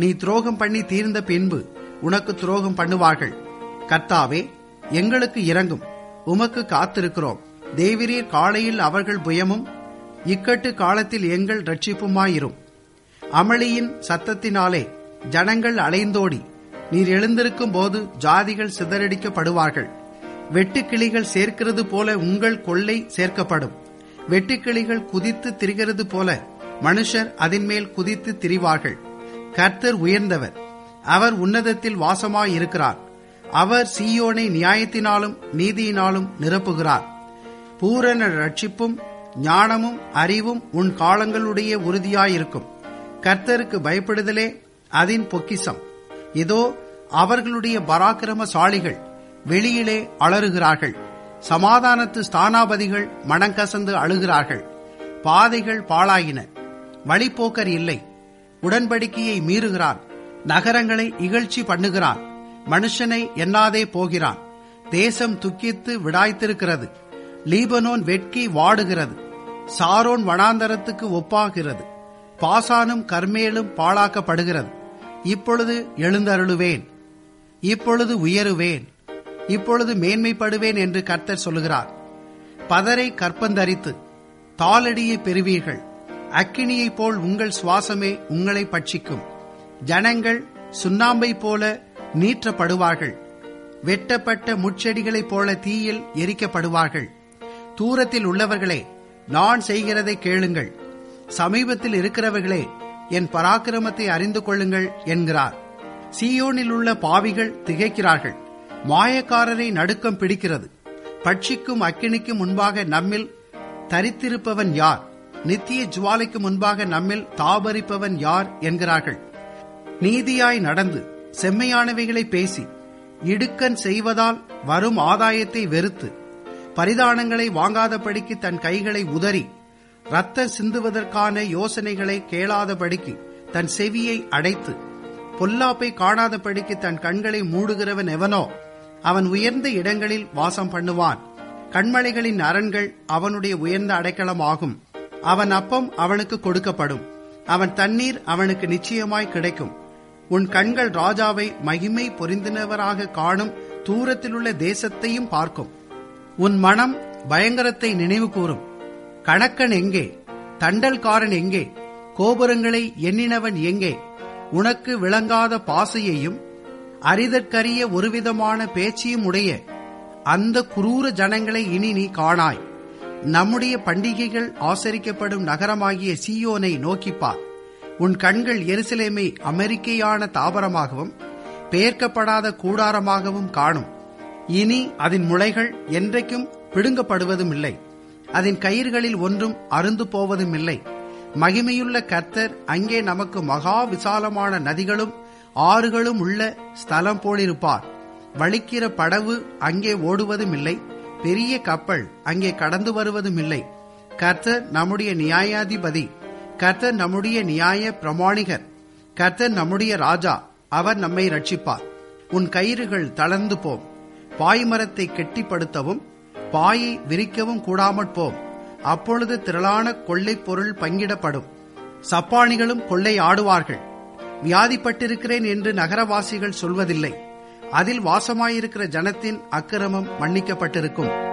நீ துரோகம் பண்ணி தீர்ந்த பின்பு உனக்கு துரோகம் பண்ணுவார்கள் கர்த்தாவே எங்களுக்கு இறங்கும் உமக்கு காத்திருக்கிறோம் தேவிரீர் காலையில் அவர்கள் புயமும் இக்கட்டு காலத்தில் எங்கள் ரட்சிப்புமாயிரும் அமளியின் சத்தத்தினாலே ஜனங்கள் அலைந்தோடி நீர் எழுந்திருக்கும் போது ஜாதிகள் சிதறடிக்கப்படுவார்கள் வெட்டுக்கிளிகள் சேர்க்கிறது போல உங்கள் கொள்ளை சேர்க்கப்படும் வெட்டுக்கிளிகள் குதித்து திரிகிறது போல மனுஷர் அதன் மேல் குதித்து திரிவார்கள் கர்த்தர் உயர்ந்தவர் அவர் உன்னதத்தில் வாசமாயிருக்கிறார் அவர் சீயோனை நியாயத்தினாலும் நீதியினாலும் நிரப்புகிறார் பூரண ரட்சிப்பும் ஞானமும் அறிவும் உன் காலங்களுடைய உறுதியாயிருக்கும் கர்த்தருக்கு பயப்படுதலே அதன் பொக்கிசம் இதோ அவர்களுடைய பராக்கிரமசாலிகள் வெளியிலே அலறுகிறார்கள் சமாதானத்து ஸ்தானாபதிகள் மனங்கசந்து அழுகிறார்கள் பாதைகள் பாழாயின வழிப்போக்கர் இல்லை உடன்படிக்கையை மீறுகிறான் நகரங்களை இகழ்ச்சி பண்ணுகிறான் மனுஷனை எண்ணாதே போகிறான் தேசம் துக்கித்து விடாய்த்திருக்கிறது லீபனோன் வெட்கி வாடுகிறது சாரோன் வனாந்தரத்துக்கு ஒப்பாகிறது பாசானும் கர்மேலும் பாழாக்கப்படுகிறது இப்பொழுது எழுந்தருளுவேன் இப்பொழுது உயருவேன் இப்பொழுது மேன்மைப்படுவேன் என்று கர்த்தர் சொல்லுகிறார் பதரை கற்பந்தரித்து தாளடியை பெறுவீர்கள் அக்கினியைப் போல் உங்கள் சுவாசமே உங்களை பட்சிக்கும் ஜனங்கள் சுண்ணாம்பை போல நீற்றப்படுவார்கள் வெட்டப்பட்ட முட்செடிகளைப் போல தீயில் எரிக்கப்படுவார்கள் தூரத்தில் உள்ளவர்களே நான் செய்கிறதை கேளுங்கள் சமீபத்தில் இருக்கிறவர்களே என் பராக்கிரமத்தை அறிந்து கொள்ளுங்கள் என்கிறார் சீயோனில் உள்ள பாவிகள் திகைக்கிறார்கள் மாயக்காரரை நடுக்கம் பிடிக்கிறது பட்சிக்கும் அக்கினிக்கு முன்பாக நம்மில் தரித்திருப்பவன் யார் நித்திய ஜுவாலைக்கு முன்பாக நம்மில் தாபரிப்பவன் யார் என்கிறார்கள் நீதியாய் நடந்து செம்மையானவைகளை பேசி இடுக்கன் செய்வதால் வரும் ஆதாயத்தை வெறுத்து பரிதானங்களை வாங்காதபடிக்கு தன் கைகளை உதறி ரத்த சிந்துவதற்கான யோசனைகளை கேளாதபடிக்கு தன் செவியை அடைத்து பொல்லாப்பை காணாதபடிக்கு தன் கண்களை மூடுகிறவன் எவனோ அவன் உயர்ந்த இடங்களில் வாசம் பண்ணுவான் கண்மலைகளின் அரண்கள் அவனுடைய உயர்ந்த அடைக்கலமாகும் அவன் அப்பம் அவனுக்கு கொடுக்கப்படும் அவன் தண்ணீர் அவனுக்கு நிச்சயமாய் கிடைக்கும் உன் கண்கள் ராஜாவை மகிமை பொருந்தினவராக காணும் தூரத்திலுள்ள தேசத்தையும் பார்க்கும் உன் மனம் பயங்கரத்தை நினைவு கூறும் கணக்கன் எங்கே தண்டல்காரன் எங்கே கோபுரங்களை எண்ணினவன் எங்கே உனக்கு விளங்காத பாசையையும் அரிதற்கரிய ஒருவிதமான பேச்சையும் உடைய அந்த குரூர ஜனங்களை இனி நீ காணாய் நம்முடைய பண்டிகைகள் ஆசரிக்கப்படும் நகரமாகிய சீயோனை நோக்கிப்பார் உன் கண்கள் எருசலேமை அமெரிக்கையான தாவரமாகவும் பெயர்க்கப்படாத கூடாரமாகவும் காணும் இனி அதன் முளைகள் என்றைக்கும் பிடுங்கப்படுவதும் இல்லை அதன் கயிறுகளில் ஒன்றும் அருந்து போவதும் இல்லை மகிமையுள்ள கர்த்தர் அங்கே நமக்கு மகா விசாலமான நதிகளும் ஆறுகளும் உள்ள ஸ்தலம் போலிருப்பார் வலிக்கிற படவு அங்கே ஓடுவதும் இல்லை பெரிய கப்பல் அங்கே கடந்து வருவதும் இல்லை கர்த்தர் நம்முடைய நியாயாதிபதி கர்த்தர் நம்முடைய நியாய பிரமாணிகர் கர்த்தர் நம்முடைய ராஜா அவர் நம்மை ரட்சிப்பார் உன் கயிறுகள் தளர்ந்து போம் பாய்மரத்தை கெட்டிப்படுத்தவும் பாயை விரிக்கவும் கூடாமற் போம் அப்பொழுது திரளான கொள்ளை பொருள் பங்கிடப்படும் சப்பானிகளும் கொள்ளை ஆடுவார்கள் வியாதிப்பட்டிருக்கிறேன் என்று நகரவாசிகள் சொல்வதில்லை அதில் வாசமாயிருக்கிற ஜனத்தின் அக்கிரமம் மன்னிக்கப்பட்டிருக்கும்